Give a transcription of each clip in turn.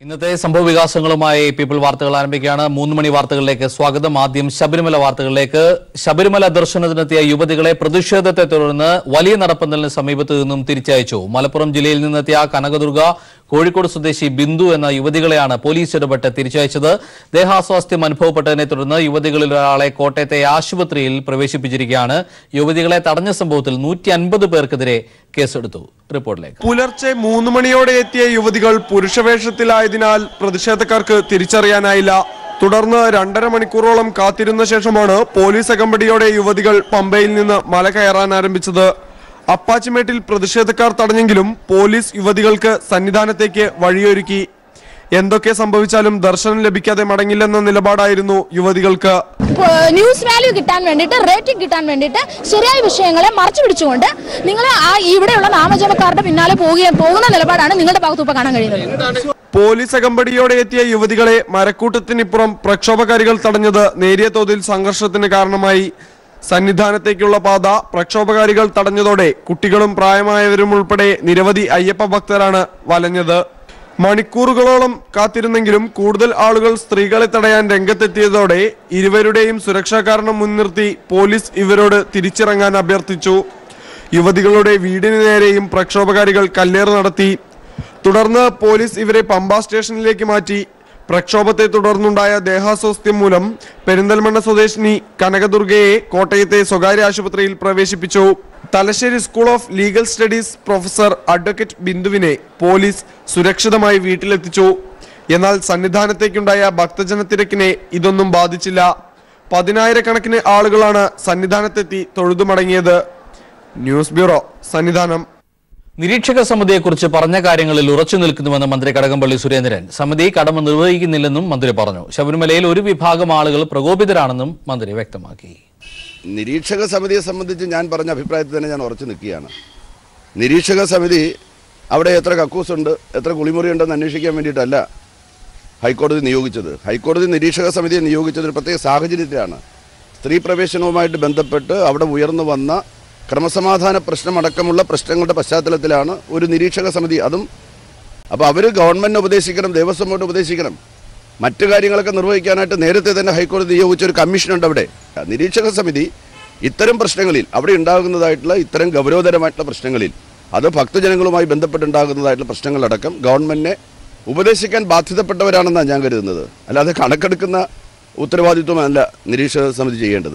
ഇന്നത്തെ സംഭവ വികാസങ്ങളുമായി പീപ്പിൾ വാർത്തകൾ ആരംഭിക്കുകയാണ് മൂന്ന് മണി വാർത്തകളിലേക്ക് സ്വാഗതം ആദ്യം ശബരിമല വാർത്തകളിലേക്ക് ശബരിമല ദർശനത്തിനെത്തിയ യുവതികളെ പ്രതിഷേധത്തെ തുടർന്ന് വലിയ നടപ്പന്തലിന് സമീപത്തു നിന്നും തിരിച്ചയച്ചു മലപ്പുറം ജില്ലയിൽ നിന്നെത്തിയ കനകദുർഗ കോഴിക്കോട് സ്വദേശി ബിന്ദു എന്ന യുവതികളെയാണ് പോലീസ് ഇടപെട്ട് തിരിച്ചയച്ചത് ദേഹാസ്വാസ്ഥ്യം അനുഭവപ്പെട്ടതിനെ തുടർന്ന് യുവതികളിൽ ഒരാളെ കോട്ടയത്തെ ആശുപത്രിയിൽ പ്രവേശിപ്പിച്ചിരിക്കുകയാണ് യുവതികളെ തടഞ്ഞ സംഭവത്തിൽ നൂറ്റി അൻപത് പേർക്കെതിരെ കേസെടുത്തു റിപ്പോർട്ടിലേക്ക് പുലർച്ചെ മൂന്ന് മണിയോടെ എത്തിയ യുവതികൾ പുരുഷവേഷത്തിലായതിനാൽ പ്രതിഷേധക്കാർക്ക് തിരിച്ചറിയാനായില്ല തുടർന്ന് രണ്ടര മണിക്കൂറോളം കാത്തിരുന്ന ശേഷമാണ് പോലീസ് അകമ്പടിയോടെ യുവതികൾ പമ്പയിൽ നിന്ന് മല കയറാൻ ആരംഭിച്ചത് അപ്പാച്ചിമേട്ടിൽ പ്രതിഷേധക്കാർ തടഞ്ഞെങ്കിലും പോലീസ് യുവതികൾക്ക് സന്നിധാനത്തേക്ക് വഴിയൊരുക്കി എന്തൊക്കെ സംഭവിച്ചാലും ദർശനം ലഭിക്കാതെ മടങ്ങില്ലെന്ന നിലപാടായിരുന്നു യുവതികൾക്ക് ന്യൂസ് വാല്യൂ കിട്ടാൻ വേണ്ടിയിട്ട് റേറ്റിംഗ് കിട്ടാൻ വേണ്ടിയിട്ട് ശരിയായ വിഷയങ്ങളെ മറച്ചു പിടിച്ചുകൊണ്ട് നിങ്ങൾ ആ ഇവിടെയുള്ള നാമജനക്കാരുടെ പിന്നാലെ പോകുക പോകുന്ന നിലപാടാണ് നിങ്ങളുടെ ഭാഗത്ത് ഇപ്പോൾ കാണാൻ കഴിയുന്നത് പോലീസ് അകമ്പടിയോടെ എത്തിയ യുവതികളെ മരക്കൂട്ടത്തിനിപ്പുറം പ്രക്ഷോഭകാരികൾ തടഞ്ഞത് നേരിയ തോതിൽ സംഘർഷത്തിന് കാരണമായി സന്നിധാനത്തേക്കുള്ള പാത പ്രക്ഷോഭകാരികൾ തടഞ്ഞതോടെ കുട്ടികളും പ്രായമായവരും ഉൾപ്പെടെ നിരവധി അയ്യപ്പ ഭക്തരാണ് വലഞ്ഞത് മണിക്കൂറുകളോളം കാത്തിരുന്നെങ്കിലും കൂടുതൽ ആളുകൾ സ്ത്രീകളെ തടയാൻ രംഗത്തെത്തിയതോടെ ഇരുവരുടെയും സുരക്ഷാ കാരണം മുൻനിർത്തി പോലീസ് ഇവരോട് തിരിച്ചിറങ്ങാൻ അഭ്യർത്ഥിച്ചു യുവതികളുടെ വീടിന് നേരെയും പ്രക്ഷോഭകാരികൾ കല്ലേറ് നടത്തി തുടർന്ന് പോലീസ് ഇവരെ പമ്പ സ്റ്റേഷനിലേക്ക് മാറ്റി പ്രക്ഷോഭത്തെ തുടർന്നുണ്ടായ ദേഹാസ്വാസ്ഥ്യം മൂലം പെരിന്തൽമണ്ണ സ്വദേശിനി കനകദുർഗയെ കോട്ടയത്തെ സ്വകാര്യ ആശുപത്രിയിൽ പ്രവേശിപ്പിച്ചു Thalassery school of legal studies professor advocate ബിന്ദുവിനെ പോലീസ് സുരക്ഷിതമായി വീട്ടിലെത്തിച്ചു എന്നാൽ സന്നിധാനത്തേക്കുണ്ടായ ഭക്തജന തിരക്കിനെ ഇതൊന്നും ബാധിച്ചില്ല പതിനായിരക്കണക്കിന് ആളുകളാണ് സന്നിധാനത്തെത്തി തൊഴുതുമടങ്ങിയത് ന്യൂസ് ബ്യൂറോ സന്നിധാനം നിരീക്ഷക സമിതിയെക്കുറിച്ച് പറഞ്ഞ കാര്യങ്ങളിൽ ഉറച്ചു നിൽക്കുന്നുവെന്ന് മന്ത്രി കടകംപള്ളി സുരേന്ദ്രൻ സമിതി കടമ നിർവഹിക്കുന്നില്ലെന്നും മന്ത്രി പറഞ്ഞു ശബരിമലയിൽ ഒരു വിഭാഗം ആളുകൾ പ്രകോപിതരാണെന്നും മന്ത്രി വ്യക്തമാക്കി നിരീക്ഷക സമിതിയെ സംബന്ധിച്ച് ഞാൻ പറഞ്ഞ അഭിപ്രായത്തിൽ തന്നെ ഞാൻ ഉറച്ചു നിൽക്കുകയാണ് നിരീക്ഷക സമിതി അവിടെ എത്ര കക്കൂസുണ്ട് എത്ര കുളിമുറി ഉണ്ടെന്ന് അന്വേഷിക്കാൻ വേണ്ടിയിട്ടല്ല ഹൈക്കോടതി നിയോഗിച്ചത് ഹൈക്കോടതി നിരീക്ഷക സമിതിയെ നിയോഗിച്ചത് ഒരു പ്രത്യേക സാഹചര്യത്തിലാണ് സ്ത്രീ പ്രവേശനവുമായിട്ട് ബന്ധപ്പെട്ട് അവിടെ ഉയർന്നു വന്ന ക്രമസമാധാന പ്രശ്നമടക്കമുള്ള പ്രശ്നങ്ങളുടെ പശ്ചാത്തലത്തിലാണ് ഒരു നിരീക്ഷക സമിതി അതും അപ്പോൾ അവർ ഗവൺമെൻറ് ഉപദേശിക്കണം ദേവസ്വം ബോർഡ് ഉപദേശിക്കണം മറ്റു കാര്യങ്ങളൊക്കെ നിർവഹിക്കാനായിട്ട് നേരത്തെ തന്നെ ഹൈക്കോടതി നിയോഗിച്ച ഒരു കമ്മീഷനുണ്ട് അവിടെ നിരീക്ഷക സമിതി ഇത്തരം പ്രശ്നങ്ങളിൽ അവിടെ ഉണ്ടാകുന്നതായിട്ടുള്ള ഇത്തരം ഗൗരവതരമായിട്ടുള്ള പ്രശ്നങ്ങളിൽ അത് ഭക്തജനങ്ങളുമായി ബന്ധപ്പെട്ടുണ്ടാകുന്നതായിട്ടുള്ള പ്രശ്നങ്ങളടക്കം ഗവൺമെന്റിനെ ഉപദേശിക്കാൻ ബാധ്യതപ്പെട്ടവരാണെന്നാണ് ഞാൻ കരുതുന്നത് അല്ലാതെ കണക്കെടുക്കുന്ന ഉത്തരവാദിത്വമല്ല നിരീക്ഷക സമിതി ചെയ്യേണ്ടത്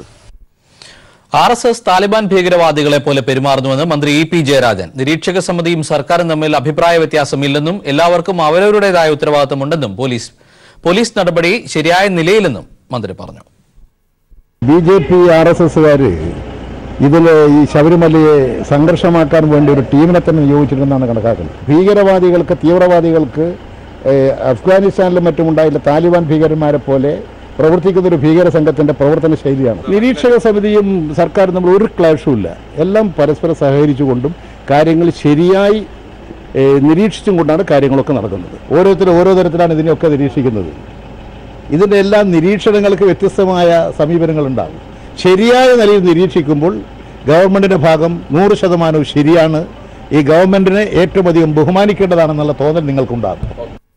ആർ എസ് എസ് താലിബാൻ ഭീകരവാദികളെ പോലെ പെരുമാറുന്നുവെന്ന് മന്ത്രി ഇ പി ജയരാജൻ നിരീക്ഷക സമിതിയും സർക്കാരും തമ്മിൽ അഭിപ്രായ വ്യത്യാസമില്ലെന്നും എല്ലാവർക്കും അവരവരുടേതായ ഉത്തരവാദിത്തമുണ്ടെന്നും പോലീസ് പോലീസ് നടപടി ശരിയായ നിലയിലെന്നും മന്ത്രി പറഞ്ഞു B J P R S എസുകാർ ഇതിൽ ഈ ശബരിമലയെ സംഘർഷമാക്കാൻ വേണ്ടി ഒരു ടീമിനെ തന്നെ നിയോഗിച്ചിട്ടുണ്ടെന്നാണ് കണക്കാക്കുന്നത് ഭീകരവാദികൾക്ക് തീവ്രവാദികൾക്ക് ഏഹ്, അഫ്ഗാനിസ്ഥാനിലും മറ്റും ഉണ്ടായിട്ടുള്ള താലിബാൻ ഭീകരന്മാരെ പോലെ പ്രവർത്തിക്കുന്ന ഒരു ഭീകര സംഘത്തിന്റെ പ്രവർത്തന ശൈലിയാണ് നിരീക്ഷക സമിതിയും സർക്കാരും തമ്മിൽ ഒരു ക്ലാഷും ഇല്ല എല്ലാം പരസ്പരം സഹകരിച്ചുകൊണ്ടും കാര്യങ്ങൾ ശരിയായി ഏഹ്, നിരീക്ഷിച്ചും കൊണ്ടാണ് കാര്യങ്ങളൊക്കെ നടക്കുന്നത് ഓരോരുത്തരും ഓരോ തരത്തിലാണ് ഇതിനെയൊക്കെ നിരീക്ഷിക്കുന്നത് ഇതിൻ്റെ എല്ലാം നിരീക്ഷണങ്ങൾക്ക് വ്യത്യസ്തമായ സമീപനങ്ങളുണ്ടാകും ശരിയായ നിലയിൽ നിരീക്ഷിക്കുമ്പോൾ ഗവൺമെൻറ്റിൻ്റെ ഭാഗം നൂറ് ശതമാനവും ശരിയാണ് ഈ ഗവൺമെൻറ്റിനെ ഏറ്റവും അധികം ബഹുമാനിക്കേണ്ടതാണെന്നുള്ള തോന്നൽ നിങ്ങൾക്കുണ്ടാകും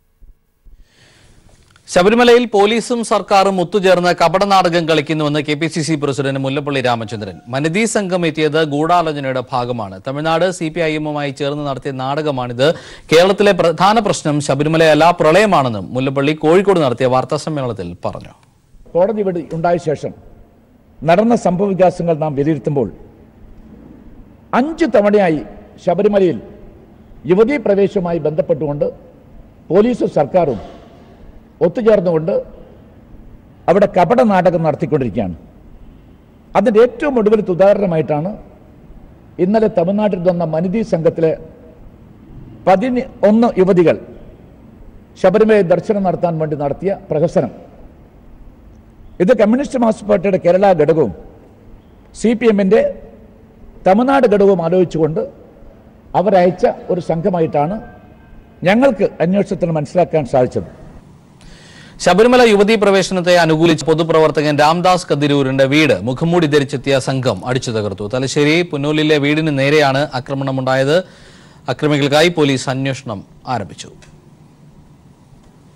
ശബരിമലയിൽ പോലീസും സർക്കാരും ഒത്തുചേർന്ന് കപടനാടകം കളിക്കുന്നുവെന്ന് K P C C president Mullappally Ramachandran Manithi സംഘം എത്തിയത് ഗൂഢാലോചനയുടെ ഭാഗമാണ് തമിഴ്നാട് സി പി ഐ എമ്മുമായി ചേർന്ന് നടത്തിയ നാടകമാണിത് കേരളത്തിലെ പ്രധാന പ്രശ്നം ശബരിമലയല്ല പ്രളയമാണെന്നും മുല്ലപ്പള്ളി കോഴിക്കോട് നടത്തിയ വാർത്താ സമ്മേളനത്തിൽ പറഞ്ഞു കോടതി വിധി ഉണ്ടായ ശേഷം നടന്ന സംഭവവികാസങ്ങൾ നാം വിലയിരുത്തുമ്പോൾ അഞ്ച് തവണയായി ശബരിമലയിൽ യുവതീ പ്രവേശവുമായി ബന്ധപ്പെട്ടുകൊണ്ട് പോലീസും സർക്കാരും ഒത്തുചേർന്നുകൊണ്ട് അവിടെ കപട നാടകം നടത്തിക്കൊണ്ടിരിക്കുകയാണ് അതിൻ്റെ ഏറ്റവും ഒടുവിലത്തെ ഉദാഹരണമായിട്ടാണ് ഇന്നലെ തമിഴ്നാട്ടിൽ വന്ന മനിതി സംഘത്തിലെ പതിന് ഒന്ന് യുവതികൾ ശബരിമല ദർശനം നടത്താൻ വേണ്ടി നടത്തിയ പ്രഹസനം ഇത് കമ്മ്യൂണിസ്റ്റ് മാർക്സിസ്റ്റ് പാർട്ടിയുടെ കേരള ഘടകവും സി പി എമ്മിൻ്റെ തമിഴ്നാട് ഘടകവും ആലോചിച്ചുകൊണ്ട് അവരയച്ച ഒരു സംഘമായിട്ടാണ് ഞങ്ങൾക്ക് അന്വേഷണത്തിൽ മനസ്സിലാക്കാൻ സാധിച്ചത് ശബരിമല യുവതീ പ്രവേശനത്തെ അനുകൂലിച്ച് പൊതുപ്രവർത്തകൻ രാംദാസ് കതിരൂരിന്റെ വീട് മുഖംമൂടി ധരിച്ചെത്തിയ സംഘം അടിച്ചു തകർത്തു തലശ്ശേരി പുന്നൂലിലെ വീടിന് നേരെയാണ് ആക്രമണമുണ്ടായത് അക്രമികൾക്കായി പോലീസ് അന്വേഷണം ആരംഭിച്ചു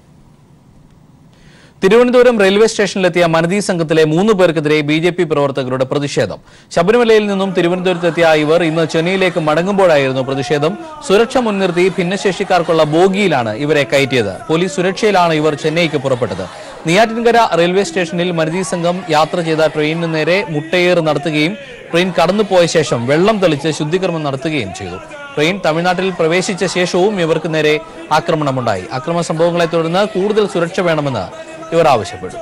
തിരുവനന്തപുരം റെയിൽവേ സ്റ്റേഷനിലെത്തിയ മനതി സംഘത്തിലെ മൂന്ന് പേർക്കെതിരെ ബി ജെ പി പ്രവർത്തകരുടെ പ്രതിഷേധം ശബരിമലയിൽ നിന്നും തിരുവനന്തപുരത്തെത്തിയ ഇവർ ഇന്ന് ചെന്നൈയിലേക്ക് മടങ്ങുമ്പോഴായിരുന്നു പ്രതിഷേധം സുരക്ഷ മുൻനിർത്തി ഭിന്നശേഷിക്കാർക്കുള്ള ബോഗിയിലാണ് ഇവരെ കയറ്റിയത് പോലീസ് സുരക്ഷയിലാണ് ഇവർ ചെന്നൈക്ക് പുറപ്പെട്ടത് നെയ്യാറ്റിൻകര റെയിൽവേ സ്റ്റേഷനിൽ മനതി സംഘം യാത്ര ചെയ്ത ട്രെയിനിന് നേരെ മുട്ടയേറ് നടത്തുകയും ട്രെയിൻ കടന്നുപോയ ശേഷം വെള്ളം തെളിച്ച് ശുദ്ധീകരണം നടത്തുകയും ചെയ്തു ട്രെയിൻ തമിഴ്നാട്ടിൽ പ്രവേശിച്ച ശേഷവും ഇവർക്ക് നേരെ ആക്രമണമുണ്ടായി അക്രമ സംഭവങ്ങളെ തുടർന്ന് കൂടുതൽ സുരക്ഷ വേണമെന്ന് ഇവർ ആവശ്യപ്പെട്ടു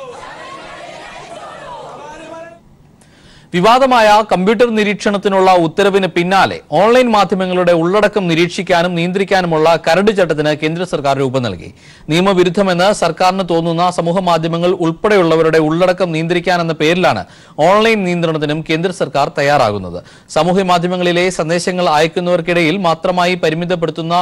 വിവാദമായ കമ്പ്യൂട്ടർ നിരീക്ഷണത്തിനുള്ള ഉത്തരവിന് പിന്നാലെ ഓൺലൈൻ മാധ്യമങ്ങളുടെ ഉള്ളടക്കം നിരീക്ഷിക്കാനും നിയന്ത്രിക്കാനുമുള്ള കരട് ചട്ടത്തിന് കേന്ദ്ര സർക്കാർ രൂപം നൽകി നിയമവിരുദ്ധമെന്ന് സർക്കാരിന് തോന്നുന്ന സമൂഹ മാധ്യമങ്ങൾ ഉൾപ്പെടെയുള്ളവരുടെ ഉള്ളടക്കം നിയന്ത്രിക്കാനെന്ന പേരിലാണ് ഓൺലൈൻ നിയന്ത്രണത്തിനും കേന്ദ്ര സർക്കാർ തയ്യാറാകുന്നത് സാമൂഹ്യ മാധ്യമങ്ങളിലെ സന്ദേശങ്ങൾ അയക്കുന്നവർക്കിടയിൽ മാത്രമായി പരിമിതപ്പെടുത്തുന്ന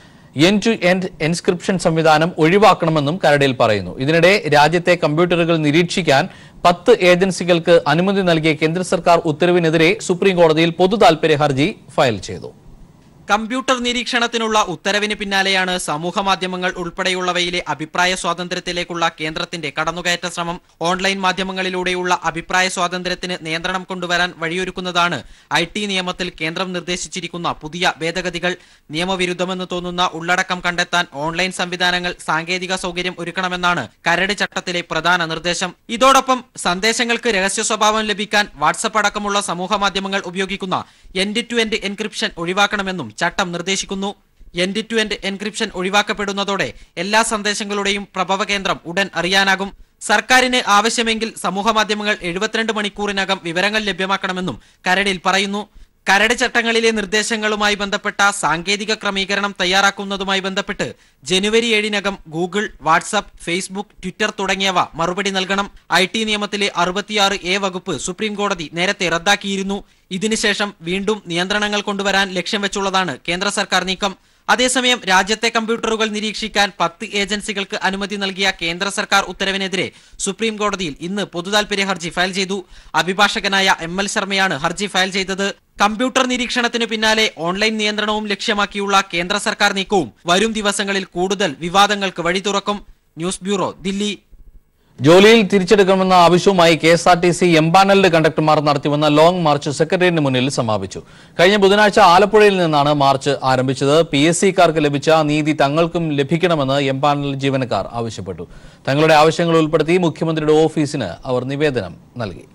എൻ ടു എൻഡ് എൻസ്ക്രിപ്ഷൻ സംവിധാനം ഒഴിവാക്കണമെന്നും കരടിൽ പറയുന്നു ഇതിനിടെ രാജ്യത്തെ കമ്പ്യൂട്ടറുകൾ നിരീക്ഷിക്കാൻ പത്ത് ഏജൻസികൾക്ക് അനുമതി നൽകിയ കേന്ദ്ര സർക്കാർ ഉത്തരവിനെതിരെ സുപ്രീം കോടതിയിൽ പൊതു താൽപര്യ ഹർജി ഫയൽ ചെയ്തു കമ്പ്യൂട്ടർ നിരീക്ഷണത്തിനുള്ള ഉത്തരവിന് പിന്നാലെയാണ് സമൂഹ മാധ്യമങ്ങൾ ഉൾപ്പെടെയുള്ളവയിലെ അഭിപ്രായ സ്വാതന്ത്ര്യത്തിലേക്കുള്ള കേന്ദ്രത്തിന്റെ കടന്നുകയറ്റ ശ്രമം ഓൺലൈൻ മാധ്യമങ്ങളിലൂടെയുള്ള അഭിപ്രായ സ്വാതന്ത്ര്യത്തിന് നിയന്ത്രണം കൊണ്ടുവരാൻ വഴിയൊരുക്കുന്നതാണ് ഐ ടി നിയമത്തിൽ കേന്ദ്രം നിർദ്ദേശിച്ചിരിക്കുന്ന പുതിയ ഭേദഗതികൾ നിയമവിരുദ്ധമെന്ന് തോന്നുന്ന ഉള്ളടക്കം കണ്ടെത്താൻ ഓൺലൈൻ സംവിധാനങ്ങൾ സാങ്കേതിക സൗകര്യം ഒരുക്കണമെന്നാണ് കരട് ചട്ടത്തിലെ പ്രധാന നിർദ്ദേശം ഇതോടൊപ്പം സന്ദേശങ്ങൾക്ക് രഹസ്യ സ്വഭാവം ലഭിക്കാൻ വാട്സപ്പ് അടക്കമുള്ള സമൂഹ മാധ്യമങ്ങൾ ഉപയോഗിക്കുന്ന എൻഡ് ടു എൻഡ് എൻക്രിപ്ഷൻ ഒഴിവാക്കണമെന്നും ചട്ടം നിർദ്ദേശിക്കുന്നു എൻഡ് ടു എൻഡ് എൻക്രിപ്ഷൻ ഒഴിവാക്കപ്പെടുന്നതോടെ എല്ലാ സന്ദേശങ്ങളുടെയും പ്രഭവ കേന്ദ്രം ഉടൻ അറിയാനാകും സർക്കാരിന് ആവശ്യമെങ്കിൽ സമൂഹ മാധ്യമങ്ങൾ എഴുപത്തിരണ്ട് മണിക്കൂറിനകം വിവരങ്ങൾ ലഭ്യമാക്കണമെന്നും കരടിൽ പറയുന്നു കരട് ചട്ടങ്ങളിലെ നിർദ്ദേശങ്ങളുമായി ബന്ധപ്പെട്ട സാങ്കേതിക ക്രമീകരണം തയ്യാറാക്കുന്നതുമായി ബന്ധപ്പെട്ട് ജനുവരി ഏഴിനകം ഗൂഗിൾ വാട്സ്ആപ്പ് ഫേസ്ബുക്ക് ട്വിറ്റർ തുടങ്ങിയവ മറുപടി നൽകണം ഐ ടി നിയമത്തിലെ അറുപത്തിയാറ് എ വകുപ്പ് സുപ്രീം കോടതി നേരത്തെ റദ്ദാക്കിയിരുന്നു ഇതിനുശേഷം വീണ്ടും നിയന്ത്രണങ്ങൾ കൊണ്ടുവരാൻ ലക്ഷ്യം വെച്ചുള്ളതാണ് കേന്ദ്ര സർക്കാർ നീക്കം അതേസമയം രാജ്യത്തെ കമ്പ്യൂട്ടറുകൾ നിരീക്ഷിക്കാൻ പത്ത് ഏജൻസികൾക്ക് അനുമതി നൽകിയ കേന്ദ്ര സർക്കാർ ഉത്തരവിനെതിരെ സുപ്രീം കോടതിയിൽ ഇന്ന് പൊതുതാൽപര്യ ഹർജി ഫയൽ ചെയ്തു അഭിഭാഷകനായ എം എൽ ശർമ്മയാണ് ഹർജി ഫയൽ ചെയ്തത് കമ്പ്യൂട്ടർ നിരീക്ഷണത്തിന് പിന്നാലെ ഓൺലൈൻ നിയന്ത്രണവും ലക്ഷ്യമാക്കിയുള്ള കേന്ദ്ര സർക്കാർ നീക്കവും വരും ദിവസങ്ങളിൽ കൂടുതൽ വിവാദങ്ങൾക്ക് വഴി തുറക്കും ന്യൂസ് ബ്യൂറോ ദില്ലി ജോലിയിൽ തിരിച്ചെടുക്കണമെന്ന ആവശ്യവുമായി K S R T C empanelled കണ്ടക്ടർമാർ നടത്തിവന്ന ലോങ് മാർച്ച് സെക്രട്ടേറിയറ്റിന് മുന്നിൽ സമാപിച്ചു കഴിഞ്ഞ ബുധനാഴ്ച ആലപ്പുഴയിൽ നിന്നാണ് മാർച്ച് ആരംഭിച്ചത് പി എസ് സിക്കാർക്ക് ലഭിച്ച നീതി തങ്ങൾക്കും ലഭിക്കണമെന്ന് എംപാനൽ ജീവനക്കാർ ആവശ്യപ്പെട്ടു തങ്ങളുടെ ആവശ്യങ്ങൾ ഉൾപ്പെടുത്തി മുഖ്യമന്ത്രിയുടെ ഓഫീസിന് അവർ നിവേദനം നൽകി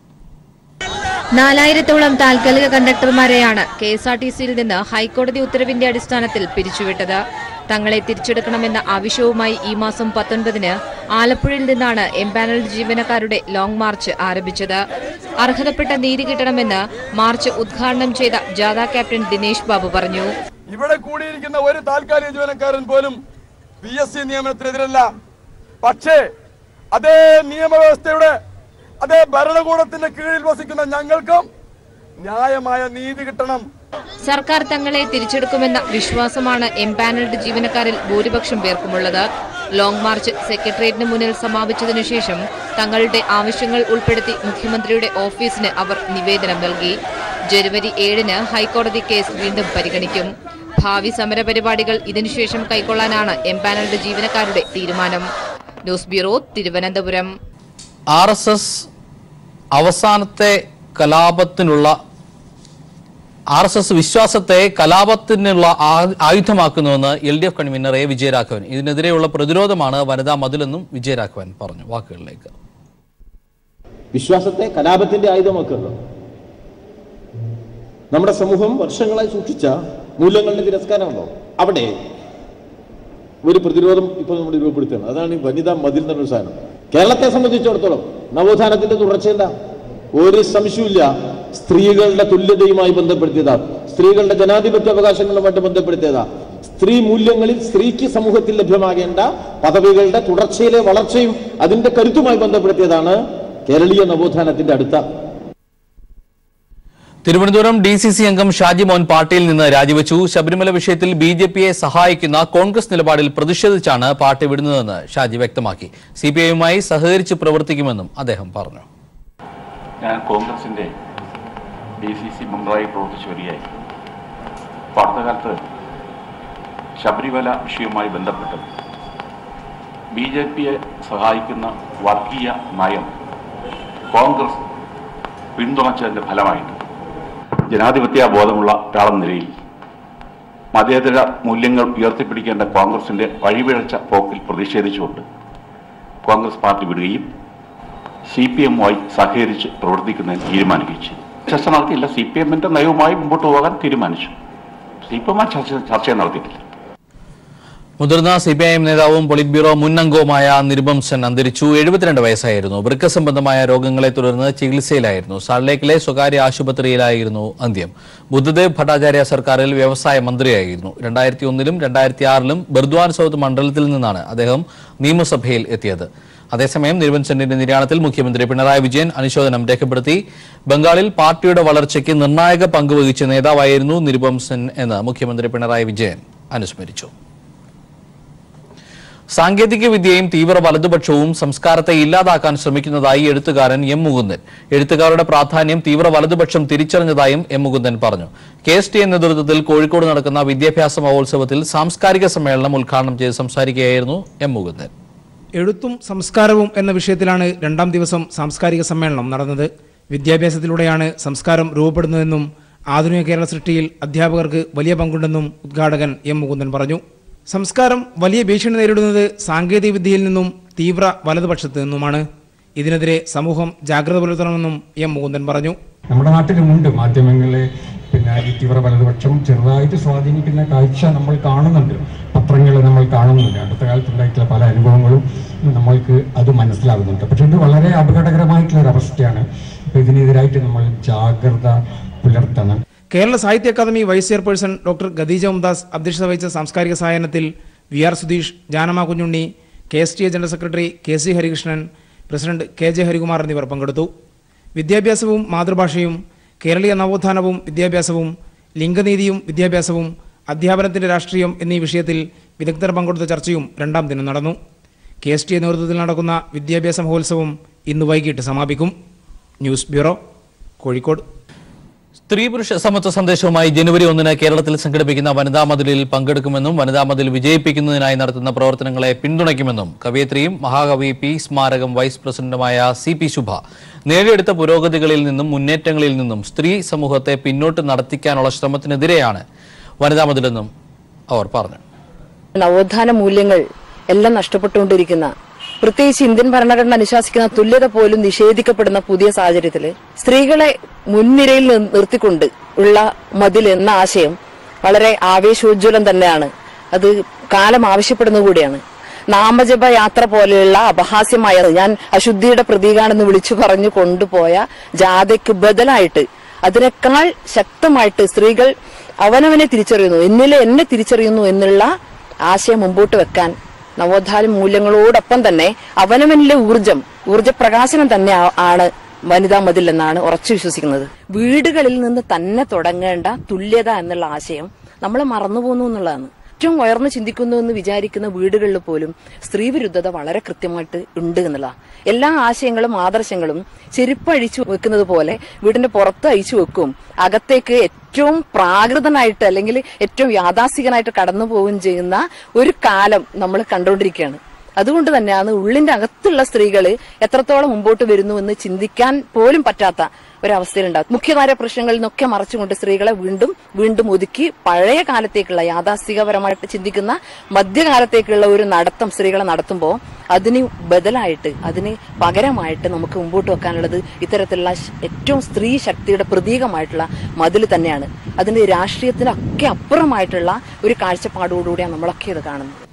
നാലായിരത്തോളം താൽക്കാലിക കണ്ടക്ടർമാരെയാണ് കെ എസ് ആർ ടി സിയിൽ നിന്ന് ഹൈക്കോടതി ഉത്തരവിന്റെ അടിസ്ഥാനത്തിൽ പിരിച്ചുവിട്ടത് തങ്ങളെ തിരിച്ചെടുക്കണമെന്ന ആവശ്യവുമായി ഈ മാസം പത്തൊൻപതിന് ആലപ്പുഴയിൽ നിന്നാണ് എംപാനൽഡ് ജീവനക്കാരുടെ ലോങ് മാർച്ച് ആരംഭിച്ചത് അർഹതപ്പെട്ട നീതി കിട്ടണമെന്ന് മാർച്ച് ഉദ്ഘാടനം ചെയ്ത ജാഥ ക്യാപ്റ്റൻ ദിനേശ് ബാബു പറഞ്ഞു ഇവിടെ കൂടിയിരിക്കുന്ന ഒരു താൽക്കാലിക ജീവനക്കാരൻ പോലും പി എസ് സി നിയമനത്തിനെതിരല്ല പക്ഷേ അതേ നിയമവ്യവസ്ഥയുടെ അതേ ഭരണകൂടത്തിന്റെ കീഴിൽ വസിക്കുന്ന ഞങ്ങൾക്കും ന്യായമായ നീതി കിട്ടണം സർക്കാർ തങ്ങളെ തിരിച്ചെടുക്കുമെന്ന വിശ്വാസമാണ് എംപാനൽഡ് ജീവനക്കാരിൽ ഭൂരിപക്ഷം പേർക്കുമുള്ളത് ലോങ് മാർച്ച് സെക്രട്ടേറിയറ്റിന് മുന്നിൽ സമാപിച്ചതിനു ശേഷം തങ്ങളുടെ ആവശ്യങ്ങൾ ഉൾപ്പെടുത്തി മുഖ്യമന്ത്രിയുടെ ഓഫീസിന് അവർ നിവേദനം നൽകി ജനുവരി ഏഴിന് ഹൈക്കോടതി കേസ് വീണ്ടും പരിഗണിക്കും ഭാവി സമരപരിപാടികൾ ഇതിനുശേഷം കൈക്കൊള്ളാനാണ് എംപാനൽഡ് ജീവനക്കാരുടെ തീരുമാനം news bureau Thiruvananthapuram R S S അവസാനത്തെ കലാപത്തിനുള്ള ആർ എസ് എസ് വിശ്വാസത്തെ കലാപത്തിനുള്ള ആ- ആയുധമാക്കുന്നുവെന്ന് L D F convener A Vijayaraghavan ഇതിനെതിരെയുള്ള പ്രതിരോധമാണ് വനിതാ മതിലെന്നും വിജയരാഘവൻ പറഞ്ഞു വാക്കുകളിലേക്ക് വിശ്വാസത്തെ കലാപത്തിന്റെ ആയുധമാക്കുന്നത് നമ്മുടെ സമൂഹം വർഷങ്ങളായി സൂക്ഷിച്ച മൂല്യങ്ങളുടെ തിരസ്കാരമുണ്ടോ അവിടെ ഒരു പ്രതിരോധം ഇപ്പോൾ നമ്മൾ രൂപപ്പെടുത്തുകയാണ് അതാണ് ഈ വനിതാ മതിൽ എന്നൊരു സാധനം കേരളത്തെ സംബന്ധിച്ചിടത്തോളം നവോത്ഥാനത്തിന്റെ തുടർച്ച എന്താ ഒരു സംശയമില്ല സ്ത്രീകളുടെ തുല്യതയുമായി ബന്ധപ്പെടുത്തിയതാ സ്ത്രീകളുടെ ജനാധിപത്യ അവകാശങ്ങളുമായിട്ട് ബന്ധപ്പെടുത്തിയതാ സ്ത്രീ മൂല്യങ്ങളിൽ സ്ത്രീക്ക് സമൂഹത്തിൽ ലഭ്യമാകേണ്ട പദവികളുടെ തുടർച്ചയിലെ വളർച്ചയും അതിന്റെ കരുത്തുമായി ബന്ധപ്പെടുത്തിയതാണ് കേരളീയ നവോത്ഥാനത്തിന്റെ അടുത്ത തിരുവനന്തപുരം ഡി സി സി അംഗം ഷാജി മോൻ പാർട്ടിയിൽ നിന്ന് രാജിവെച്ചു ശബരിമല വിഷയത്തിൽ ബി ജെ പിയെ സഹായിക്കുന്ന കോൺഗ്രസ് നിലപാടിൽ പ്രതിഷേധിച്ചാണ് പാർട്ടി വിടുന്നതെന്ന് ഷാജി വ്യക്തമാക്കി സി പി ഐയുമായി സഹകരിച്ച് പ്രവർത്തിക്കുമെന്നും അദ്ദേഹം പറഞ്ഞു ഞാൻ കോൺഗ്രസിൻ്റെ ഡി സി സി മെമ്പറായി പ്രവർത്തിച്ചു വരികയായി അപ്പോൾ അടുത്ത കാലത്ത് ശബരിമല വിഷയവുമായി ബന്ധപ്പെട്ട് ബി ജെ പിയെ സഹായിക്കുന്ന വർഗീയ നയം കോൺഗ്രസ് പിന്തുണച്ചതിന്റെ ഫലമായിട്ട് ജനാധിപത്യ ബോധമുള്ള ഒരാളെന്ന നിലയിൽ മതേതര മൂല്യങ്ങൾ ഉയർത്തിപ്പിടിക്കേണ്ട കോൺഗ്രസിന്റെ വഴിപിഴച്ച പോക്കിൽ പ്രതിഷേധിച്ചുകൊണ്ട് കോൺഗ്രസ് പാർട്ടി വിടുകയും സി പി എമ്മുമായി സഹകരിച്ച് പ്രവർത്തിക്കുന്നതിന് തീരുമാനിക്കുകയും ചെയ്തു ചർച്ച നടത്തിയില്ല സി പി എമ്മിന്റെ നയവുമായി മുമ്പോട്ട് പോകാൻ തീരുമാനിച്ചു സി പി എമ്മായി ചർച്ച ചർച്ച നടത്തിയിട്ടില്ല മുതിർന്ന സി പി ഐ എം നേതാവും പൊളിറ്റ് ബ്യൂറോ മുൻ അംഗവുമായ നിരുപം സെൻ അന്തരിച്ചു എഴുപത്തിരണ്ട് വയസ്സായിരുന്നു വൃക്ക സംബന്ധമായ രോഗങ്ങളെ തുടർന്ന് ചികിത്സയിലായിരുന്നു സാൾലേക്കിലെ സ്വകാര്യ ആശുപത്രിയിലായിരുന്നു അന്ത്യം ബുദ്ധദേവ് ഭട്ടാചാര്യ സർക്കാരിൽ വ്യവസായ മന്ത്രിയായിരുന്നു രണ്ടായിരത്തി ഒന്നിലും രണ്ടായിരത്തി ആറിലും ബർദ്വാൻ സൗത്ത് മണ്ഡലത്തിൽ നിന്നാണ് അദ്ദേഹം നിയമസഭയിൽ എത്തിയത് അതേസമയം നിരുപൻ സെന്നിന്റെ നിര്യാണത്തിൽ മുഖ്യമന്ത്രി പിണറായി വിജയൻ അനുശോചനം രേഖപ്പെടുത്തി ബംഗാളിൽ പാർട്ടിയുടെ വളർച്ചയ്ക്ക് നിർണായക പങ്കുവഹിച്ച നേതാവായിരുന്നു നിരുപം സെൻ എന്ന് മുഖ്യമന്ത്രി പിണറായി വിജയൻ അനുസ്മരിച്ചു സാങ്കേതിക വിദ്യയും തീവ്ര വലതുപക്ഷവും സംസ്കാരത്തെ ഇല്ലാതാക്കാൻ ശ്രമിക്കുന്നതായി എഴുത്തുകാരൻ എം മുകുന്ദൻ എഴുത്തുകാരുടെ പ്രാധാന്യം തീവ്ര വലതുപക്ഷം തിരിച്ചറിഞ്ഞതായും എം മുകുന്ദൻ പറഞ്ഞു കെ എസ് ടി നേതൃത്വത്തിൽ കോഴിക്കോട് നടക്കുന്ന വിദ്യാഭ്യാസ മഹോത്സവത്തിൽ സാംസ്കാരിക സമ്മേളനം ഉദ്ഘാടനം ചെയ്ത് സംസാരിക്കുകയായിരുന്നു എം മുകുന്ദൻ എഴുത്തും സംസ്കാരവും എന്ന വിഷയത്തിലാണ് രണ്ടാം ദിവസം സാംസ്കാരിക സമ്മേളനം നടന്നത് വിദ്യാഭ്യാസത്തിലൂടെയാണ് സംസ്കാരം രൂപപ്പെടുന്നതെന്നും ആധുനിക കേരള സൃഷ്ടിയിൽ അധ്യാപകർക്ക് വലിയ പങ്കുണ്ടെന്നും ഉദ്ഘാടകൻ എം മുകുന്ദൻ പറഞ്ഞു സംസ്കാരം വലിയ ഭീഷണി നേരിടുന്നത് സാങ്കേതിക വിദ്യയിൽ നിന്നും തീവ്ര വലതുപക്ഷത്ത് നിന്നുമാണ് ഇതിനെതിരെ സമൂഹം ജാഗ്രത പുലർത്തണമെന്നും എം മുകുന്ദൻ പറഞ്ഞു നമ്മുടെ നാട്ടിലുമുണ്ട് മാധ്യമങ്ങളെ പിന്നെ ഈ തീവ്ര വലതുപക്ഷം ചെറുതായിട്ട് സ്വാധീനിക്കുന്ന കാഴ്ച നമ്മൾ കാണുന്നുണ്ട് പത്രങ്ങൾ നമ്മൾ കാണുന്നുണ്ട് അടുത്ത കാലത്തുണ്ടായിട്ടുള്ള പല അനുഭവങ്ങളും നമ്മൾക്ക് അത് മനസ്സിലാകുന്നുണ്ട് പക്ഷെ ഇത് വളരെ അപകടകരമായിട്ടുള്ള ഒരു അവസ്ഥയാണ് അപ്പൊ ഇതിനെതിരായിട്ട് നമ്മൾ ജാഗ്രത പുലർത്തണം Kerala Sahitya Akademi vice chairperson doctor Khadeeja Umdas അധ്യക്ഷത വഹിച്ച സാംസ്കാരിക സായാഹ്നത്തിൽ V R Sudheesh Janama Kunjunni K S T A general secretary K C Harikrishnan president K J Harikumar എന്നിവർ പങ്കെടുത്തു വിദ്യാഭ്യാസവും മാതൃഭാഷയും കേരളീയ നവോത്ഥാനവും വിദ്യാഭ്യാസവും ലിംഗനീതിയും വിദ്യാഭ്യാസവും അധ്യാപനത്തിന്റെ രാഷ്ട്രീയം എന്നീ വിഷയത്തിൽ വിദഗ്ധർ പങ്കെടുത്ത ചർച്ചയും രണ്ടാം ദിനം നടന്നു കെ എസ് ടി എ നേതൃത്വത്തിൽ നടക്കുന്ന വിദ്യാഭ്യാസ മഹോത്സവം ഇന്ന് വൈകിട്ട് സമാപിക്കും ന്യൂസ് ബ്യൂറോ കോഴിക്കോട് സ്ത്രീ പുരുഷ സമത്വ സന്ദേശവുമായി ജനുവരി ഒന്നിന് കേരളത്തിൽ സംഘടിപ്പിക്കുന്ന വനിതാ മതിലിൽ പങ്കെടുക്കുമെന്നും വനിതാ മതിൽ വിജയിപ്പിക്കുന്നതിനായി നടത്തുന്ന പ്രവർത്തനങ്ങളെ പിന്തുണയ്ക്കുമെന്നും കവയിത്രിയും മഹാകവി പി സ്മാരകം വൈസ് പ്രസിഡന്റുമായ സി പി ശുഭ നേടിയെടുത്ത പുരോഗതികളിൽ നിന്നും മുന്നേറ്റങ്ങളിൽ നിന്നും സ്ത്രീ സമൂഹത്തെ പിന്നോട്ട് നടത്തിക്കാനുള്ള ശ്രമത്തിനെതിരെയാണ് വനിതാ മതിലെന്നും അവർ പറഞ്ഞു നവോത്ഥാന മൂല്യങ്ങൾ എല്ലാം നഷ്ടപ്പെട്ടുകൊണ്ടിരിക്കുന്ന പ്രത്യേകിച്ച് ഇന്ത്യൻ ഭരണഘടന അനുശാസിക്കുന്ന തുല്യത പോലും നിഷേധിക്കപ്പെടുന്ന പുതിയ സാഹചര്യത്തിൽ സ്ത്രീകളെ മുൻനിരയിൽ നി- നിർത്തിക്കൊണ്ട് ഉള്ള മതിൽ എന്ന ആശയം വളരെ ആവേശോജ്വലം തന്നെയാണ് അത് കാലം ആവശ്യപ്പെടുന്ന കൂടിയാണ് നാമജപ യാത്ര പോലെയുള്ള അപഹാസ്യമായ ഞാൻ അശുദ്ധിയുടെ പ്രതീകാണെന്ന് വിളിച്ചു പറഞ്ഞു കൊണ്ടുപോയ ജാഥയ്ക്ക് ബദലായിട്ട് അതിനേക്കാൾ ശക്തമായിട്ട് സ്ത്രീകൾ അവനവനെ തിരിച്ചറിയുന്നു എന്നിലെ എന്നെ തിരിച്ചറിയുന്നു എന്നുള്ള ആശയം മുമ്പോട്ട് വെക്കാൻ നവോത്ഥാന മൂല്യങ്ങളോടൊപ്പം തന്നെ അവനവനിലെ ഊർജം ഊർജപ്രകാശനം തന്നെ ആ- ആണ് വനിതാ മതിൽ എന്നാണ് ഉറച്ചു വിശ്വസിക്കുന്നത് വീടുകളിൽ നിന്ന് തന്നെ തുടങ്ങേണ്ട തുല്യത എന്നുള്ള ആശയം നമ്മൾ മറന്നുപോകുന്നു എന്നുള്ളതാണ് ഏറ്റവും ഉയർന്നു ചിന്തിക്കുന്നു എന്ന് വിചാരിക്കുന്ന വീടുകളിൽ പോലും സ്ത്രീവിരുദ്ധത വളരെ കൃത്യമായിട്ട് ഉണ്ട് എന്നുള്ളതാണ് എല്ലാ ആശയങ്ങളും ആദർശങ്ങളും ചെരുപ്പ് അഴിച്ചു വെക്കുന്നത് പോലെ വീടിന്റെ പുറത്ത് അഴിച്ചു വെക്കും അകത്തേക്ക് ഏറ്റവും പ്രാകൃതനായിട്ട് അല്ലെങ്കിൽ ഏറ്റവും യാഥാസ്ഥികനായിട്ട് കടന്നു പോവുകയും ചെയ്യുന്ന ഒരു കാലം നമ്മൾ കണ്ടുകൊണ്ടിരിക്കുകയാണ് അതുകൊണ്ട് തന്നെയാണ് ഉള്ളിന്റെ അകത്തുള്ള സ്ത്രീകൾ എത്രത്തോളം മുമ്പോട്ട് വരുന്നു എന്ന് ചിന്തിക്കാൻ പോലും പറ്റാത്ത ഒരവസ്ഥയിലുണ്ടാകും മുഖ്യധാര പ്രശ്നങ്ങളിൽ നിന്നൊക്കെ മറച്ചുകൊണ്ട് സ്ത്രീകളെ വീണ്ടും വീണ്ടും ഒതുക്കി പഴയ കാലത്തേക്കുള്ള യാഥാസ്ഥികപരമായിട്ട് ചിന്തിക്കുന്ന മധ്യകാലത്തേക്കുള്ള ഒരു നടത്തം സ്ത്രീകളെ നടത്തുമ്പോൾ അതിന് ബദലായിട്ട് അതിന് പകരമായിട്ട് നമുക്ക് മുമ്പോട്ട് വെക്കാനുള്ളത് ഇത്തരത്തിലുള്ള ശ- ഏറ്റവും സ്ത്രീ ശക്തിയുടെ പ്രതീകമായിട്ടുള്ള മതിൽ തന്നെയാണ് അതിന് രാഷ്ട്രീയത്തിനൊക്കെ അപ്പുറമായിട്ടുള്ള ഒരു കാഴ്ചപ്പാടോടുകൂടിയാണ് നമ്മളൊക്കെ ഇത് കാണുന്നത്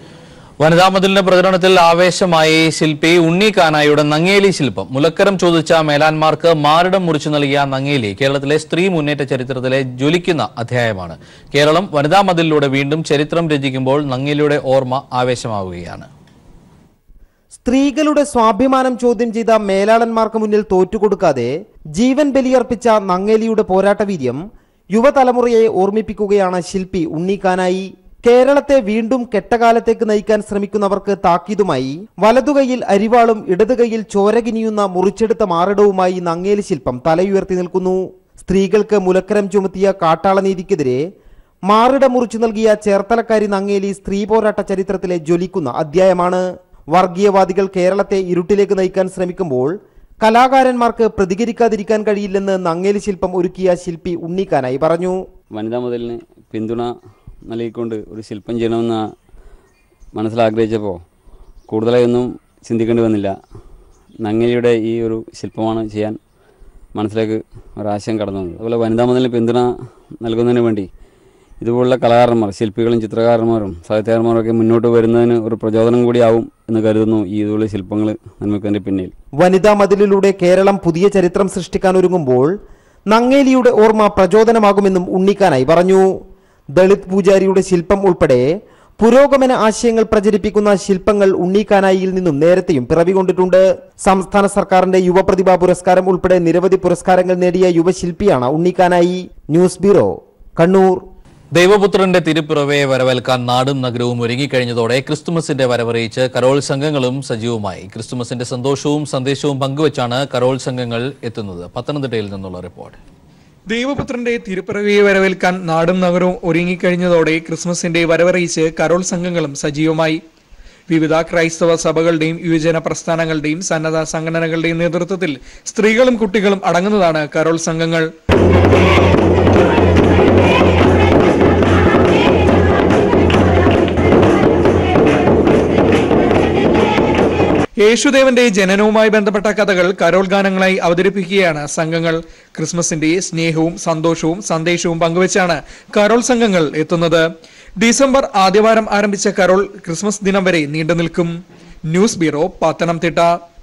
വനിതാ മതിലിന്റെ പ്രചരണത്തിൽ ആവേശമായി ശില്പി ഉണ്ണി കാനായുടെ നങ്ങേലി ശില്പം മുലക്കരം ചോദിച്ച മേലാന്മാർക്ക് മാറിടം മുറിച്ചു നൽകിയ നങ്ങേലി കേരളത്തിലെ സ്ത്രീ മുന്നേറ്റ ചരിത്രത്തിലെ ജ്വലിക്കുന്ന അധ്യായമാണ് കേരളം വനിതാ മതിലിലൂടെ വീണ്ടും ചരിത്രം രചിക്കുമ്പോൾ നങ്ങേലിയുടെ ഓർമ്മ ആവേശമാവുകയാണ് സ്ത്രീകളുടെ സ്വാഭിമാനം ചോദ്യം ചെയ്ത മേലാളന്മാർക്ക് മുന്നിൽ തോറ്റുകൊടുക്കാതെ ജീവൻ ബലിയർപ്പിച്ച നങ്ങേലിയുടെ പോരാട്ടവീര്യം യുവതലമുറയെ ഓർമ്മിപ്പിക്കുകയാണ് ശില്പി ഉണ്ണീക്കാനായി കേരളത്തെ വീണ്ടും കെട്ടകാലത്തേക്ക് നയിക്കാൻ ശ്രമിക്കുന്നവർക്ക് താക്കീതുമായി വലതുകൈയിൽ അരിവാളും ഇടതുകൈയിൽ ചോരകിനിയുന്ന മുറിച്ചെടുത്ത മാറിടവുമായി നങ്ങേലി ശില്പം തലയുയർത്തി നിൽക്കുന്നു സ്ത്രീകൾക്ക് മുലക്കരം ചുമത്തിയ കാട്ടാളനീതിക്കെതിരെ മാറിട മുറിച്ചു നൽകിയ ചേർത്തലക്കാരി നങ്ങേലി സ്ത്രീ പോരാട്ട ചരിത്രത്തിലെ ജ്വലിക്കുന്ന അധ്യായമാണ് വർഗീയവാദികൾ കേരളത്തെ ഇരുട്ടിലേക്ക് നയിക്കാൻ ശ്രമിക്കുമ്പോൾ കലാകാരന്മാർക്ക് പ്രതികരിക്കാതിരിക്കാൻ കഴിയില്ലെന്ന് നങ്ങേലി ശില്പം ഒരുക്കിയ ശില്പി ഉണ്ണിക്കാനായി പറഞ്ഞു വനിതാ മുതലിന് പിന്തുണ നൽകിക്കൊണ്ട് ഒരു ശില്പം ചെയ്യണമെന്ന് മനസ്സിലാഗ്രഹിച്ചപ്പോൾ കൂടുതലായൊന്നും ചിന്തിക്കേണ്ടി വന്നില്ല നങ്ങലിയുടെ ഈ ഒരു ശില്പമാണ് ചെയ്യാൻ മനസ്സിലേക്ക് ഒരാശയം കടന്നു വന്നത് അതുപോലെ വനിതാ മുതലിന് പിന്തുണ നൽകുന്നതിന് വേണ്ടി ഇതുപോലുള്ള കലാകാരന്മാർ ശില്പികളും ചിത്രകാരന്മാരും സാഹിത്യകാരന്മാരും ഒക്കെ മുന്നോട്ട് വരുന്നതിന് ഒരു പ്രചോദനം കൂടിയാവും എന്ന് കരുതുന്നു ഈ ഇതുപോലെ ശില്പങ്ങൾ നിർമ്മിക്കുന്നതിൻ്റെ പിന്നിൽ വനിതാ മതിലിലൂടെ കേരളം പുതിയ ചരിത്രം സൃഷ്ടിക്കാൻ ഒരുങ്ങുമ്പോൾ നങ്ങേലിയുടെ ഓർമ്മ പ്രചോദനമാകുമെന്നും ഉണ്ണിക്കാനായി പറഞ്ഞു ദളിത് പൂജാരിയുടെ ശില്പം ഉൾപ്പെടെ പുരോഗമന ആശയങ്ങൾ പ്രചരിപ്പിക്കുന്ന ശില്പങ്ങൾ ഉണ്ണിക്കാനായിയിൽ നിന്നും നേരത്തെയും പിറവികൊണ്ടിട്ടുണ്ട് സംസ്ഥാന സർക്കാരിന്റെ യുവപ്രതിഭാ പുരസ്കാരം ഉൾപ്പെടെ നിരവധി പുരസ്കാരങ്ങൾ നേടിയ യുവശില്പിയാണ് ഉണ്ണിക്കാനായി ന്യൂസ് ബ്യൂറോ കണ്ണൂർ ദൈവപുത്രന്റെ തിരുപ്പിറവയെ വരവേൽക്കാൻ നാടും നഗരവും ഒരുങ്ങിക്കഴിഞ്ഞതോടെ ക്രിസ്തുമസിന്റെ വരവറിയിച്ച് കരോൾ സംഘങ്ങളും സജീവമായി ക്രിസ്തുമസിന്റെ സന്തോഷവും സന്ദേശവും പങ്കുവച്ചാണ് കരോൾ സംഘങ്ങൾ എത്തുന്നത് പത്തനംതിട്ടയിൽ നിന്നുള്ള റിപ്പോർട്ട് ദൈവപുത്രന്റെ തിരുപ്പിറവിയെ വരവേൽക്കാൻ നാടും നഗരവും ഒരുങ്ങിക്കഴിഞ്ഞതോടെ ക്രിസ്മസിന്റെ വരവറിയിച്ച് കരോൾ സംഘങ്ങളും സജീവമായി വിവിധ ക്രൈസ്തവ സഭകളുടെയും യുവജന പ്രസ്ഥാനങ്ങളുടെയും സന്നദ്ധ സംഘടനകളുടെയും നേതൃത്വത്തിൽ സ്ത്രീകളും കുട്ടികളും അടങ്ങുന്നതാണ് കരോൾ സംഘങ്ങൾ യേശുദേവന്റെ ജനനവുമായി ബന്ധപ്പെട്ട കഥകൾ കരോൾ ഗാനങ്ങളായി അവതരിപ്പിക്കുകയാണ് സംഘങ്ങൾ ക്രിസ്മസിന്റെ സ്നേഹവും സന്തോഷവും സന്ദേശവും പങ്കുവച്ചാണ് കരോൾ സംഘങ്ങൾ എത്തുന്നത് ഡിസംബർ ആദ്യവാരം ആരംഭിച്ച കരോൾ ക്രിസ്മസ് ദിനം വരെ നീണ്ടു നിൽക്കും ന്യൂസ് ബ്യൂറോ പത്തനംതിട്ട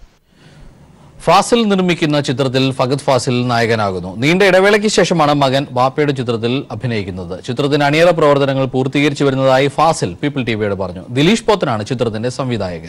ഫാസിൽ നിർമ്മിക്കുന്ന ചിത്രത്തിൽ ഫഗത് ഫാസിൽ നായകനാകുന്നു നീണ്ട ഇടവേളയ്ക്ക് ശേഷമാണ് മകൻ വാപ്പയുടെ ചിത്രത്തിൽ അഭിനയിക്കുന്നത് ചിത്രത്തിന് അണിയറ പ്രവർത്തനങ്ങൾ പൂർത്തീകരിച്ചു വരുന്നതായി ഫാസിൽ പീപ്പിൾ ടിവിയോട് പറഞ്ഞു ദിലീഷ് പോത്തനാണ് ചിത്രത്തിന്റെ സംവിധായകൻ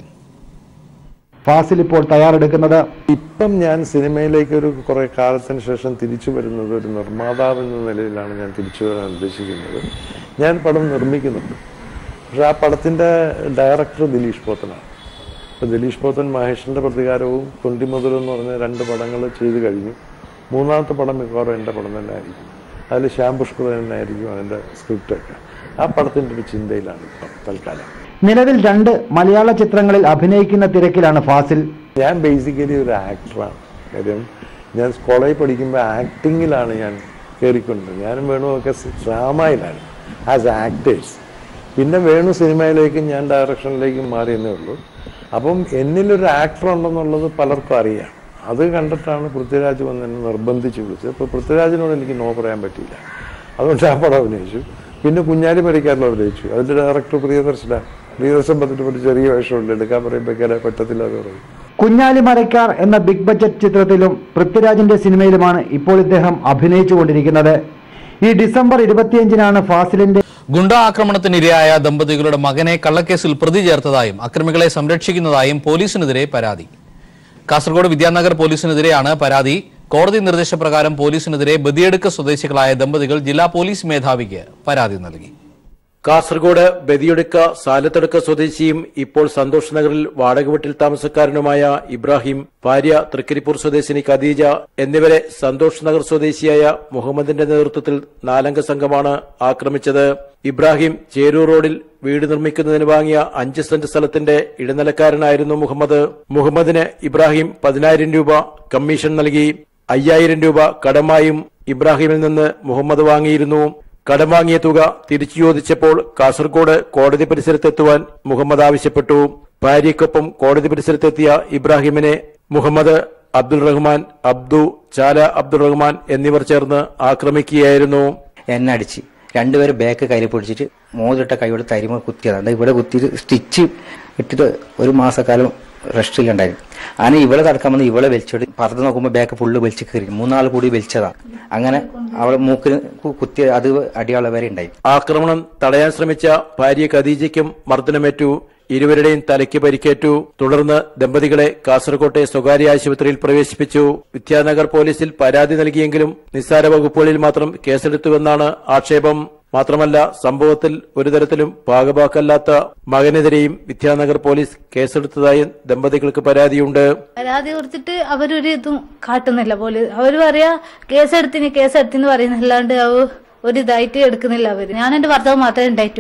ഫാസിൽ ഇപ്പോൾ തയ്യാറെടുക്കുന്നത് ഇപ്പം ഞാൻ സിനിമയിലേക്ക് ഒരു കുറെ കാലത്തിന് ശേഷം തിരിച്ചു വരുന്നത് ഒരു നിർമ്മാതാവ് എന്ന നിലയിലാണ് ഞാൻ തിരിച്ചു വരാൻ ഉദ്ദേശിക്കുന്നത് ഞാൻ പടം നിർമ്മിക്കുന്നുണ്ട് പക്ഷെ ആ പടത്തിന്റെ ഡയറക്ടർ ദിലീഷ് പോത്തനാണ് അപ്പോൾ ദിലീഷ് പോത്തൻ മഹേഷിന്റെ പ്രതികാരവും തൊണ്ടിമുതൽ എന്ന് പറഞ്ഞ രണ്ട് പടങ്ങൾ ചെയ്തു കഴിഞ്ഞു മൂന്നാമത്തെ പടം മിക്കവാറും എൻ്റെ പടം തന്നെ ആയിരിക്കും അതിൽ ശ്യാം പുഷ്കർ തന്നെ ആയിരിക്കും അതിൻ്റെ സ്ക്രിപ്റ്റൊക്കെ ആ പടത്തിൻ്റെ ഒരു ചിന്തയിലാണ് ഇപ്പം തൽക്കാലം നിലവിൽ രണ്ട് മലയാള ചിത്രങ്ങളിൽ അഭിനയിക്കുന്ന തിരക്കിലാണ് ഫാസിൽ ഞാൻ ബേസിക്കലി ഒരു ആക്ടറാണ് കാര്യം ഞാൻ കോളേജിൽ പഠിക്കുമ്പോൾ ആക്ടിങ്ങിലാണ് ഞാൻ കയറിക്കൊണ്ട് ഞാനും വേണുവൊക്കെ ഡ്രാമയിലാണ് ആസ് ആക്ടേഴ്സ് പിന്നെ വേണു സിനിമയിലേക്കും ഞാൻ ഡയറക്ഷനിലേക്കും മാറിയെന്നേ ഉള്ളൂ അപ്പം എന്നിലൊരു ആക്ടർ ഉണ്ടെന്നുള്ളത് പലർക്കും അറിയാം അത് കണ്ടിട്ടാണ് പൃഥ്വിരാജ് വന്ന് എന്നെ നിർബന്ധിച്ച് വിളിച്ചത് അപ്പോൾ പൃഥ്വിരാജിനോട് എനിക്ക് നോ പറയാൻ പറ്റിയില്ല അതുകൊണ്ട് ആ പടം അഭിനയിച്ചു പിന്നെ കുഞ്ഞാലി മരിക്കാരിൽ അഭിനയിച്ചു അതിൻ്റെ ഡയറക്ടർ പ്രിയദർശന പ്രിയദർശൻ പത്തിട്ട് ഒരു ചെറിയ വേഷമുണ്ട് എടുക്കാൻ പറയുമ്പോഴേക്കാരെ പറ്റത്തില്ല എന്ന് പറയും കുഞ്ഞാലി മരക്കാർ എന്ന ബിഗ് ബഡ്ജറ്റ് ചിത്രത്തിലും പൃഥ്വിരാജിന്റെ സിനിമയിലുമാണ് ഇപ്പോൾ ഇദ്ദേഹം അഭിനയിച്ചുകൊണ്ടിരിക്കുന്നത് ഈ ഡിസംബർ ഇരുപത്തിയഞ്ചിനാണ് ഫാസിലിന്റെ ഗുണ്ട ആക്രമണത്തിനിരയായ ദമ്പതികളുടെ മകനെ കള്ളക്കേസിൽ പ്രതി ചേർത്തതായും അക്രമികളെ സംരക്ഷിക്കുന്നതായും പോലീസിനെതിരെ പരാതി കാസർഗോഡ് വിദ്യാനഗർ പോലീസിനെതിരെയാണ് പരാതി കോടതി നിർദ്ദേശപ്രകാരം പോലീസിനെതിരെ ബദിയെടുക്ക സ്വദേശികളായ ദമ്പതികൾ ജില്ലാ പോലീസ് മേധാവിക്ക് പരാതി നൽകി കാസർഗോഡ് ബദിയൊടുക്ക സാലത്തടുക്ക സ്വദേശിയും ഇപ്പോൾ സന്തോഷ് നഗറിൽ വാടക വീട്ടിൽ താമസക്കാരനുമായ ഇബ്രാഹിം ഭാര്യ തൃക്കരിപ്പൂർ സ്വദേശിനി ഖദീജ എന്നിവരെ സന്തോഷ് നഗർ സ്വദേശിയായ മുഹമ്മദിന്റെ നേതൃത്വത്തിൽ നാലംഗ സംഘമാണ് ആക്രമിച്ചത് ഇബ്രാഹിം ചേരൂർ റോഡിൽ വീട് നിർമ്മിക്കുന്നതിന് വാങ്ങിയ അഞ്ച് സെന്റ് സ്ഥലത്തിന്റെ ഇടനിലക്കാരനായിരുന്നു മുഹമ്മദ് മുഹമ്മദിന് ഇബ്രാഹിം പതിനായിരം രൂപ കമ്മീഷൻ നൽകി അയ്യായിരം രൂപ കടമായും ഇബ്രാഹിമിൽ നിന്ന് മുഹമ്മദ് വാങ്ങിയിരുന്നു കടം വാങ്ങിയ തുക തിരിച്ചു ചോദിച്ചപ്പോൾ കാസർഗോഡ് കോടതി പരിസരത്തെത്തുവാൻ മുഹമ്മദ് ആവശ്യപ്പെട്ടു ഭാര്യയ്ക്കൊപ്പം കോടതി പരിസരത്തെത്തിയ ഇബ്രാഹിമിനെ മുഹമ്മദ് അബ്ദുൾ റഹ്മാൻ അബ്ദു ചാല അബ്ദുൾ റഹ്മാൻ എന്നിവർ ചേർന്ന് ആക്രമിക്കുകയായിരുന്നു എന്നെ അടിച്ച് രണ്ടുപേരും ബാക്ക് കയ്യിൽ പിടിച്ചിട്ട് മോതിട്ട കൈയോട് തരിമ കുത്തിയതാണ് ഇവിടെ കുത്തിയിട്ട് സ്റ്റിച്ച് ഇട്ടിട്ട് ഒരു മാസക്കാലം റെസ്റ്റിലുണ്ടായിരുന്നു അങ്ങനെ ഇവളെ തടക്കാൻ വന്ന് ഇവളെ വലിച്ചോട്ട് പുറത്ത് നോക്കുമ്പോൾ ബാക്ക് ഫുള്ള് വലിച്ച് കയറി മൂന്നാൾ കൂടി വലിച്ചതാണ് അങ്ങനെ അവളെ മൂക്കിന് കു- കുത്തിയ അത് അടിയാള വരെ ഉണ്ടായി ആക്രമണം തടയാൻ ശ്രമിച്ച ഭാര്യ ഖദീജയ്ക്കും മർദ്ദനമേറ്റു ഇരുവരുടെയും തലയ്ക്ക് പരിക്കേറ്റു തുടർന്ന് ദമ്പതികളെ കാസർകോട്ടെ സ്വകാര്യ ആശുപത്രിയിൽ പ്രവേശിപ്പിച്ചു വിദ്യാനഗർ പോലീസിൽ പരാതി നൽകിയെങ്കിലും നിസ്സാര വകുപ്പുകളിൽ മാത്രം കേസെടുത്തുവെന്നാണ് ആക്ഷേപം മാത്രമല്ല സംഭവത്തിൽ ഒരു തരത്തിലും ഭാഗഭാക്കല്ലാത്ത മകനെതിരെയും വിദ്യാനഗർ പോലീസ് കേസെടുത്തതായും ദമ്പതികൾക്ക് പരാതിയുണ്ട് പരാതി കൊടുത്തിട്ട് അവരൊരു ഇതും കാട്ടുന്നില്ല പോലീസ് അവര് പറയാ കേസെടുത്തിന് കേസെടുത്തിന് പറയുന്നല്ലാണ്ട് അവ ഒരു ഇതായിട്ട് എടുക്കുന്നില്ല അവര് ഞാൻ എന്റെ ഭർത്താവ് മാത്രമേ ഉണ്ടായിട്ടു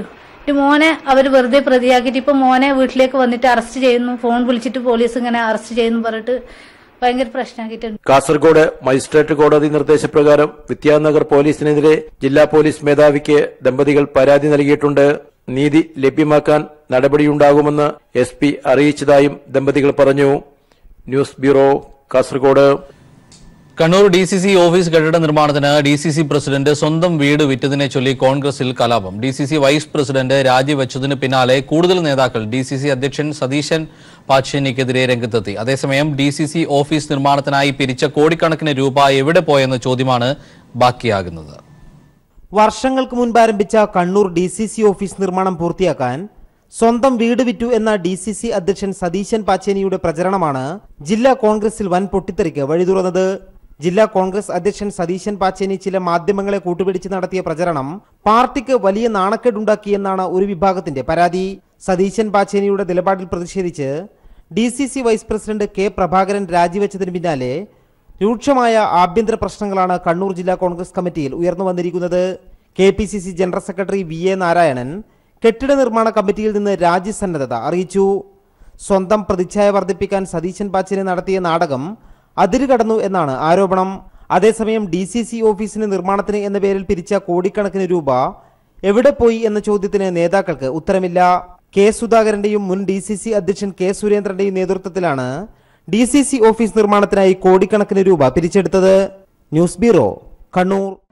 ഈ മോനെ അവർ വെറുതെ പ്രതിയാക്കിയിട്ട് ഇപ്പൊ മോനെ വീട്ടിലേക്ക് വന്നിട്ട് അറസ്റ്റ് ചെയ്യുന്നു ഫോൺ വിളിച്ചിട്ട് പോലീസ് ഇങ്ങനെ അറസ്റ്റ് ചെയ്യുന്നു പറഞ്ഞിട്ട് ഭയങ്കര പ്രശ്നമാക്കിയിട്ടുണ്ട് കാസർഗോഡ് മജിസ്ട്രേറ്റ് കോടതി നിർദ്ദേശപ്രകാരം വിദ്യാനഗർ പോലീസിനെതിരെ ജില്ലാ പോലീസ് മേധാവിക്ക് ദമ്പതികൾ പരാതി നൽകിയിട്ടുണ്ട് നീതി ലഭ്യമാക്കാൻ നടപടിയുണ്ടാകുമെന്ന് എസ് പി അറിയിച്ചതായും ദമ്പതികൾ പറഞ്ഞു news bureau Kasaragod Kannur D C C office കെട്ടിട നിർമ്മാണത്തിന് ഡി സി സി പ്രസിഡന്റ് സ്വന്തം വീട് വിറ്റതിനെ ചൊല്ലി കോൺഗ്രസിൽ കലാപം D C C vice president രാജിവെച്ചതിന് പിന്നാലെ കൂടുതൽ നേതാക്കൾ ഡി സി സി അധ്യക്ഷൻ സതീശൻ പാച്ചേനിക്കെതിരെ രംഗത്തെത്തി അതേസമയം ഡി സി സി ഓഫീസ് നിർമ്മാണത്തിനായി പിരിച്ച കോടിക്കണക്കിന് രൂപ എവിടെ പോയെന്ന ചോദ്യമാണ് ബാക്കിയാകുന്നത് വർഷങ്ങൾക്ക് മുൻപ് ആരംഭിച്ച Kannur D C C office നിർമ്മാണം പൂർത്തിയാക്കാൻ സ്വന്തം വീട് വിറ്റു എന്ന ഡി സി സി അധ്യക്ഷൻ സതീശൻ പാച്ചേനിയുടെ പ്രചരണമാണ് ജില്ലാ കോൺഗ്രസിൽ വൻ പൊട്ടിത്തെറിക്ക് വഴി തുറന്നത് ജില്ലാ കോൺഗ്രസ് അധ്യക്ഷൻ സതീശൻ പാച്ചേനി ചില മാധ്യമങ്ങളെ കൂട്ടുപിടിച്ച് നടത്തിയ പ്രചരണം പാർട്ടിക്ക് വലിയ നാണക്കേടുണ്ടാക്കിയെന്നാണ് ഒരു വിഭാഗത്തിന്റെ പരാതി സതീശൻ പാച്ചേനിയുടെ നിലപാടിൽ പ്രതിഷേധിച്ച് D C C vice president K Prabhakaran രാജിവെച്ചതിന് പിന്നാലെ രൂക്ഷമായ ആഭ്യന്തര പ്രശ്നങ്ങളാണ് കണ്ണൂർ ജില്ലാ കോൺഗ്രസ് കമ്മിറ്റിയിൽ ഉയർന്നു വന്നിരിക്കുന്നത് K P C C general secretary V A Narayanan കെട്ടിട നിർമ്മാണ കമ്മിറ്റിയിൽ നിന്ന് രാജ്യസന്നദ്ധത അറിയിച്ചു സ്വന്തം പ്രതിച്ഛായ വർദ്ധിപ്പിക്കാൻ സതീശൻ പാച്ചിനെ നടത്തിയ നാടകം അതിരുകടന്നു എന്നാണ് ആരോപണം അതേസമയം ഡി സി സി ഓഫീസിന് നിർമ്മാണത്തിന് എന്ന പേരിൽ പിരിച്ച കോടിക്കണക്കിന് രൂപ എവിടെ പോയി എന്ന ചോദ്യത്തിന് നേതാക്കൾക്ക് ഉത്തരമില്ല കെ സുധാകരന്റെയും മുൻ ഡി സി സി അധ്യക്ഷൻ കെ സുരേന്ദ്രന്റെയും നേതൃത്വത്തിലാണ് ഡി സി സി ഓഫീസ് നിർമ്മാണത്തിനായി കോടിക്കണക്കിന് രൂപ പിരിച്ചെടുത്തത് ന്യൂസ് ബ്യൂറോ കണ്ണൂർ